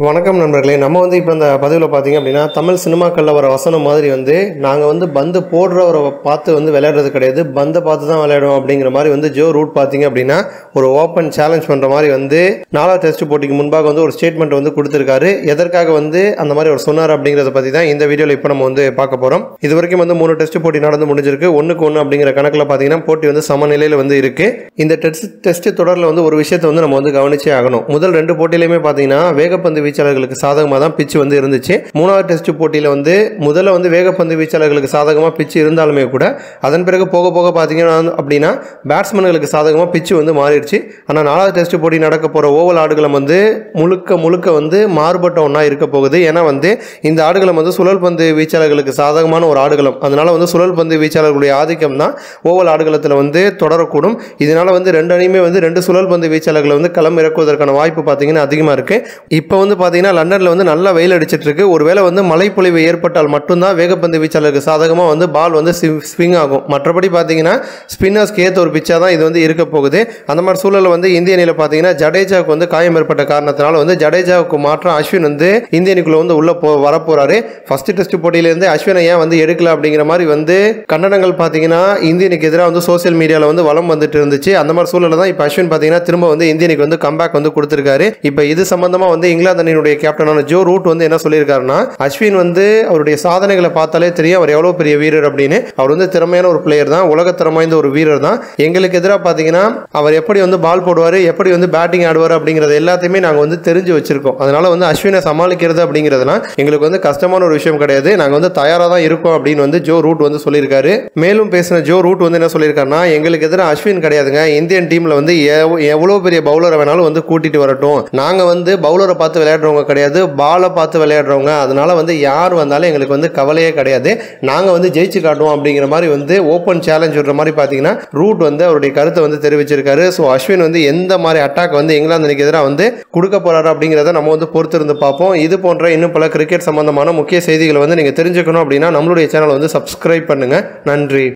வணக்கம் நண்பர்களே நம்ம வந்து இப்போ இந்த பதிவில் பார்த்தீங்க அப்படின்னா தமிழ் சினிமாக்களில் வர வசனம் மாதிரி வந்து நாங்கள் வந்து பந்து போடுறவரை பார்த்து வந்து விளையாடுறது கிடையாது பந்தை பார்த்து தான் விளையாடுவோம் அப்படிங்கிற மாதிரி வந்து ஜோ ரூட் பார்த்தீங்க அப்படின்னா ஒரு ஓப்பன் சேலஞ்ச் பண்ணுற மாதிரி வந்து நாலாவது டெஸ்ட் போட்டிக்கு முன்பாக வந்து ஒரு ஸ்டேட்மெண்ட் வந்து கொடுத்துருக்காரு எதற்காக வந்து அந்த மாதிரி அவர் சொன்னார் அப்படிங்கிறத பற்றி தான் இந்த வீடியோவில் இப்போ நம்ம வந்து பார்க்க போகிறோம் இது வரைக்கும் வந்து மூணு டெஸ்ட் போட்டி நடந்து முடிஞ்சிருக்கு ஒன்றுக்கு ஒன்று அப்படிங்கிற கணக்கில் பார்த்தீங்கன்னா போட்டி வந்து சமநிலையில் வந்து இருக்குது இந்த டெஸ்ட் டெஸ்ட் தொடரில் வந்து ஒரு விஷயத்தை வந்து நம்ம வந்து கவனிச்சே ஆகணும் முதல் ரெண்டு போட்டியிலையுமே பார்த்தீங்கன்னா வேகப்பந்து வீச்சாளர்களுக்கு சாதகமாக தான் பிச்சு வந்து இருந்துச்சு மூணாவது டெஸ்ட் போட்டியில் வந்து முதல்ல வந்து வேகப்பந்து வீச்சாளர்களுக்கு சாதகமாக பிச்சு இருந்தாலுமே கூட அதன் பிறகு போக போக பார்த்தீங்கன்னா அப்படின்னா பேட்ஸ்மேன்களுக்கு சாதகமாக பிச்சு வந்து மாறிடுச்சு ஆனால் நாலாவது டெஸ்ட் போட்டி நடக்க போகிற ஓவல் ஆடுகளம் வந்து முழுக்க முழுக்க வந்து மாறுபட்ட ஒன்றா இருக்க போகுது ஏன்னா வந்து இந்த ஆடுகளம் வந்து சுழல் பந்து வீச்சாளர்களுக்கு சாதகமான ஒரு ஆடுகளம் அதனால வந்து சுழல் பந்து வீச்சாளர்களுடைய ஆதிக்கம் தான் ஓவல் ஆடுகளத்தில் வந்து தொடரக்கூடும் இதனால வந்து ரெண்டு அணியுமே வந்து ரெண்டு சுழல் பந்து வீச்சாளர்களை வந்து களம் இறக்குவதற்கான வாய்ப்பு பார்த்தீங்கன்னா அதிகமாக இருக்கு இப்போ வந்து பார்த்தீங்கன்னா லண்டனில் வந்து நல்லா வெயில் அடிச்சிட்டு இருக்கு ஒருவேளை வந்து மழைப்பொழிவு ஏற்பட்டால் மட்டும்தான் வேகப்பந்து வீச்சாளருக்கு சாதகமாக வந்து பால் வந்து ஸ்விங் ஆகும் மற்றபடி பார்த்தீங்கன்னா ஸ்பின்னர்ஸ்க்கு ஏற்ற ஒரு பிச்சாக தான் இது வந்து இருக்க போகுது அந்த மாதிரி சூழலில் வந்து இந்திய அணியில் பார்த்தீங்கன்னா ஜடேஜாவுக்கு வந்து காயம் ஏற்பட்ட காரணத்தினால வந்து ஜடேஜாவுக்கு மாற்றம் அஸ்வின் வந்து இந்திய அணிக்குள்ள வந்து உள்ள போ வரப்போறாரு ஃபர்ஸ்ட் டெஸ்ட் போட்டியிலேருந்து அஸ்வினை ஏன் வந்து எடுக்கல அப்படிங்கிற மாதிரி வந்து கண்டனங்கள் பார்த்தீங்கன்னா இந்திய அணிக்கு எதிராக வந்து சோசியல் மீடியாவில் வந்து வலம் வந்துட்டு இருந்துச்சு அந்த மாதிரி சூழலில் தான் இப்போ அஸ்வின் பார்த்தீங்கன்னா திரும்ப வந்து இந்திய அணிக்கு வந்து கம்பேக் வந்து கொடுத்துருக்காரு இப்போ இது சம்பந்தமாக வந்து இங்கிலாந்து அணியினுடைய கேப்டனான ஜோ ரூட் வந்து என்ன சொல்லியிருக்காருன்னா அஸ்வின் வந்து அவருடைய சாதனைகளை பார்த்தாலே தெரியும் அவர் எவ்வளோ பெரிய வீரர் அப்படின்னு அவர் வந்து திறமையான ஒரு பிளேயர் தான் உலகத்தரம் வாய்ந்த ஒரு வீரர் தான் எங்களுக்கு எதிராக பார்த்தீங்கன்னா அவர் எப்படி வந்து பால் போடுவார் எப்படி வந்து பேட்டிங் ஆடுவார் அப்படிங்கிறது எல்லாத்தையுமே நாங்கள் வந்து தெரிஞ்சு வச்சிருக்கோம் அதனால வந்து அஸ்வினை சமாளிக்கிறது அப்படிங்கிறதுலாம் எங்களுக்கு வந்து கஷ்டமான ஒரு விஷயம் கிடையாது நாங்கள் வந்து தயாராக தான் இருக்கோம் அப்படின்னு வந்து ஜோ ரூட் வந்து சொல்லியிருக்காரு மேலும் பேசின ஜோ ரூட் வந்து என்ன சொல்லியிருக்காருன்னா எங்களுக்கு எதிராக அஸ்வின் கிடையாதுங்க இந்தியன் டீமில் வந்து எவ்- எவ்வளோ பெரிய பவுலரை வேணாலும் வந்து கூட்டிட்டு வரட்டும் நாங்கள் வந்து பவுலரை பார்த்து விளையாடுறவங்க கிடையாது பாலை பார்த்து விளையாடுறவங்க அதனால வந்து யார் வந்தாலும் எங்களுக்கு வந்து கவலையே கிடையாது நாங்கள் வந்து ஜெயிச்சு காட்டுவோம் அப்படிங்கிற மாதிரி வந்து ஓப்பன் சேலஞ்ச் விடுற மாதிரி பார்த்தீங்கன்னா ரூட் வந்து அவருடைய கருத்தை வந்து தெரிவிச்சிருக்காரு ஸோ அஸ்வின் வந்து எந்த மாதிரி அட்டாக் வந்து இங்கிலாந்து அணிக்கு எதிராக வந்து கொடுக்க போறாரு அப்படிங்கிறத நம்ம வந்து பொறுத்திருந்து பார்ப்போம் இது போன்ற இன்னும் பல கிரிக்கெட் சம்பந்தமான முக்கிய செய்திகளை வந்து நீங்கள் தெரிஞ்சுக்கணும் அப்படின்னா நம்மளுடைய சேனலை வந்து சப்ஸ்கிரைப் பண்ணுங்க நன்றி